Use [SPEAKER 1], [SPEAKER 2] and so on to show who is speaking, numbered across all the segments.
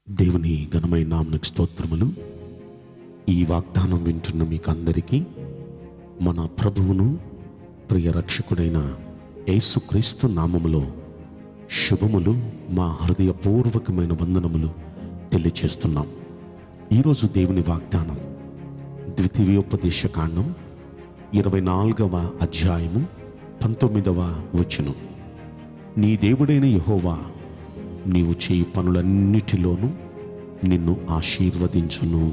[SPEAKER 1] దేవుని ఘనమైన నామకు స్తోత్రములు ఈ వాగ్దానం వింటున్న మీకు అందరికీ మన ప్రభువును ప్రియ రక్షకుడైన యేసుక్రీస్తు నామములో శుభములు మా హృదయపూర్వకమైన వందనములు తెలియచేస్తున్నాం ఈరోజు దేవుని వాగ్దానం ద్వితీయోపదేశ కాండం ఇరవై నాలుగవ అధ్యాయము పంతొమ్మిదవ వచనం నీ దేవుడైన యెహోవా నీవు చేయి పనులన్నిటిలోనూ నిన్ను ఆశీర్వదించును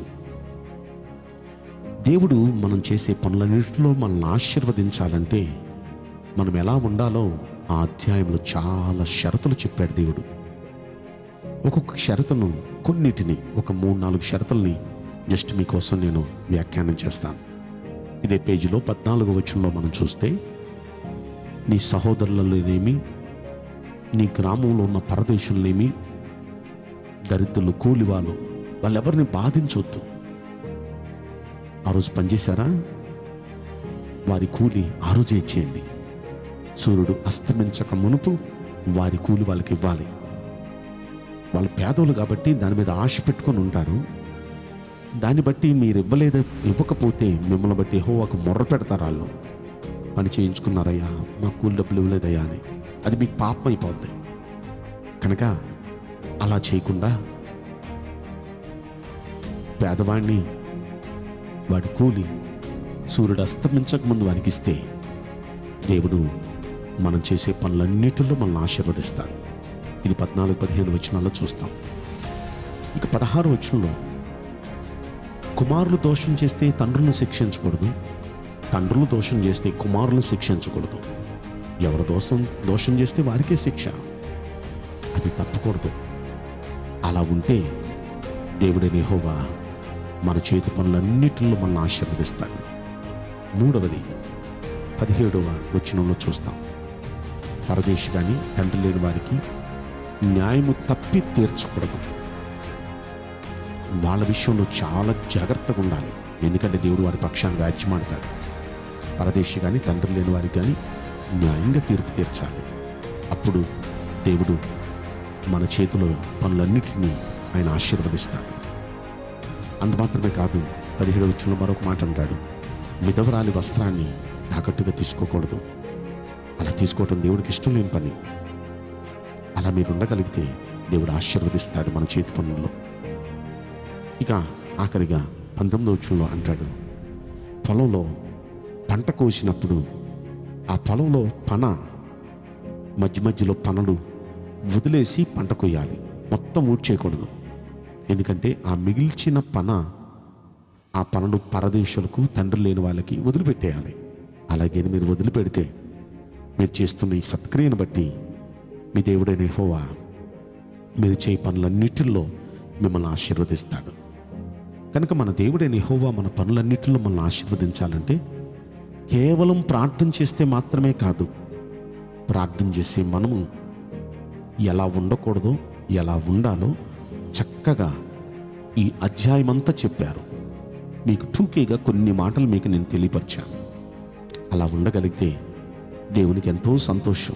[SPEAKER 1] దేవుడు మనం చేసే పనులన్నిటిలో మనల్ని ఆశీర్వదించాలంటే మనం ఎలా ఉండాలో ఆ అధ్యాయంలో చాలా షరతులు చెప్పాడు దేవుడు ఒక్కొక్క షరతును కొన్నిటిని ఒక మూడు నాలుగు షరతుల్ని జస్ట్ మీకోసం నేను వ్యాఖ్యానం చేస్తాను ఇదే పేజీలో పద్నాలుగు వచనంలో మనం చూస్తే నీ సహోదరులలోనేమి నీ గ్రామంలో ఉన్న పరదేశులనేమి దరిద్రులు కూలివాళ్ళు వాళ్ళెవరిని బాధించొద్దు ఆ రోజు పనిచేశారా వారి కూలి ఆ రోజే ఇచ్చేయండి సూర్యుడు అస్తమించక మునుపు వారి కూలి వాళ్ళకి ఇవ్వాలి వాళ్ళు పేదోళ్ళు కాబట్టి దాని మీద ఆశ పెట్టుకొని ఉంటారు దాన్ని బట్టి మీరు ఇవ్వలేదు ఇవ్వకపోతే మిమ్మల్ని బట్టి హోవాకు మొర్ర పెడతారు వాళ్ళు పని చేయించుకున్నారయ్యా మా కూలి డబ్బులు ఇవ్వలేదయ్యా అని అది మీకు పాపం అయిపోద్ది కనుక అలా చేయకుండా పేదవాడిని వాడి కూలి సూర్యుడు అస్తమించక ముందు వారికి ఇస్తే దేవుడు మనం చేసే పనులన్నిటిలో మనల్ని ఆశీర్వదిస్తాడు ఇది పద్నాలుగు పదిహేను వచనాల్లో చూస్తాం ఇక పదహారు వచనంలో కుమారులు దోషం చేస్తే తండ్రులను శిక్షించకూడదు తండ్రులు దోషం చేస్తే కుమారులను శిక్షించకూడదు ఎవరు దోషం దోషం చేస్తే వారికే శిక్ష అది తప్పకూడదు అలా ఉంటే దేవుడైన యెహోవా మన చేతి పనులన్నిటిలో మనల్ని ఆశీర్వదిస్తాడు మూడవది పదిహేడవ వచనంలో చూస్తాం పరదేశి కానీ తండ్రి లేని వారికి న్యాయము తప్పి తీర్చకూడదు వాళ్ళ విషయంలో చాలా జాగ్రత్తగా ఉండాలి ఎందుకంటే దేవుడు వారి పక్షాన్ని వ్యాజ్యమాడతాడు పరదేశి కానీ తండ్రి లేని వారికి కానీ న్యాయంగా తీర్పు తీర్చాలి అప్పుడు దేవుడు మన చేతిలో పనులన్నిటినీ ఆయన ఆశీర్వదిస్తాడు అందు మాత్రమే కాదు పదిహేడు వచ్చంలో మరొక మాట అంటాడు విధవరాలి వస్త్రాన్ని తాకట్టుగా తీసుకోకూడదు అలా తీసుకోవటం దేవుడికి ఇష్టం లేని పని అలా మీరు ఉండగలిగితే దేవుడు ఆశీర్వదిస్తాడు మన చేతి పనుల్లో ఇక ఆఖరిగా పంతొమ్మిదో వచ్చంలో అంటాడు పొలంలో పంట కోసినప్పుడు ఆ పొలంలో పన మధ్య మధ్యలో పనలు వదిలేసి పంట కొయ్యాలి మొత్తం ఊడ్చేయకూడదు ఎందుకంటే ఆ మిగిల్చిన పన ఆ పనులు పరదేశులకు తండ్రి లేని వాళ్ళకి వదిలిపెట్టేయాలి అలాగే మీరు వదిలిపెడితే మీరు చేస్తున్న ఈ సత్క్రియను బట్టి మీ దేవుడైన హోవా మీరు చేయి పనులన్నిటిల్లో మిమ్మల్ని ఆశీర్వదిస్తాడు కనుక మన దేవుడైన యెహోవా మన పనులన్నిటిలో మనల్ని ఆశీర్వదించాలంటే కేవలం ప్రార్థన చేస్తే మాత్రమే కాదు ప్రార్థన చేసే మనము ఎలా ఉండకూడదో ఎలా ఉండాలో చక్కగా ఈ అధ్యాయం అంతా చెప్పారు మీకు టూకేగా కొన్ని మాటలు మీకు నేను తెలియపరిచాను అలా ఉండగలిగితే దేవునికి ఎంతో సంతోషం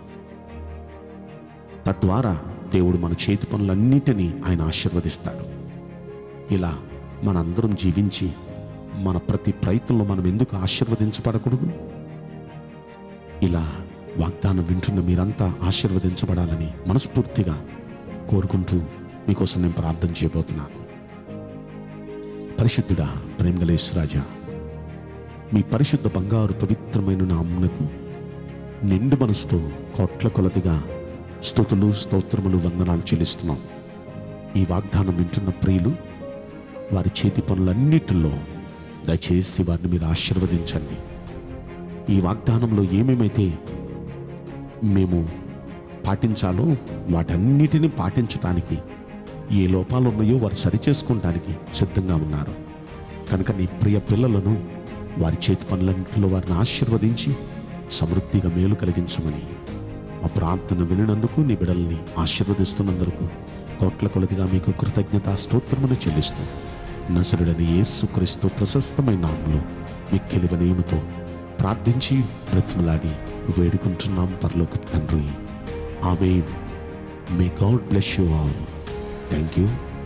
[SPEAKER 1] తద్వారా దేవుడు మన చేతి పనులన్నిటినీ ఆయన ఆశీర్వదిస్తాడు ఇలా మనందరం జీవించి మన ప్రతి ప్రయత్నంలో మనం ఎందుకు ఆశీర్వదించబడకూడదు ఇలా వాగ్దానం వింటున్న మీరంతా ఆశీర్వదించబడాలని మనస్ఫూర్తిగా కోరుకుంటూ మీకోసం నేను ప్రార్థన చేయబోతున్నాను పరిశుద్ధుడా ప్రేమగలేశ్వరాజా మీ పరిశుద్ధ బంగారు పవిత్రమైన నామునకు నిండు మనసుతో కోట్ల కొలదిగా స్తుతులు స్తోత్రములు వందనాలు చెల్లిస్తున్నాం ఈ వాగ్దానం వింటున్న ప్రియులు వారి చేతి పనులన్నిటిలో దయచేసి వారిని మీరు ఆశీర్వదించండి ఈ వాగ్దానంలో ఏమేమైతే మేము పాటించాలో వాటన్నిటిని పాటించడానికి ఏ లోపాలు ఉన్నాయో వారు సరిచేసుకోవడానికి సిద్ధంగా ఉన్నారు కనుక నీ ప్రియ పిల్లలను వారి చేతి పనులన్నింటిలో వారిని ఆశీర్వదించి సమృద్ధిగా మేలు కలిగించమని మా ప్రార్థన వినినందుకు నీ బిడల్ని ఆశీర్వదిస్తున్నందుకు కోట్ల కొలదిగా మీకు కృతజ్ఞత స్తోత్రమును చెల్లిస్తూ నసురుడని యేసుక్రీస్తు ప్రశస్తమైన నామంలో మిక్కిలి వినయముతో ప్రార్థించి బ్రతిమలాడి వేడుకుంటున్నాం పరలోక తండ్రి ఆమె may God bless you all thank you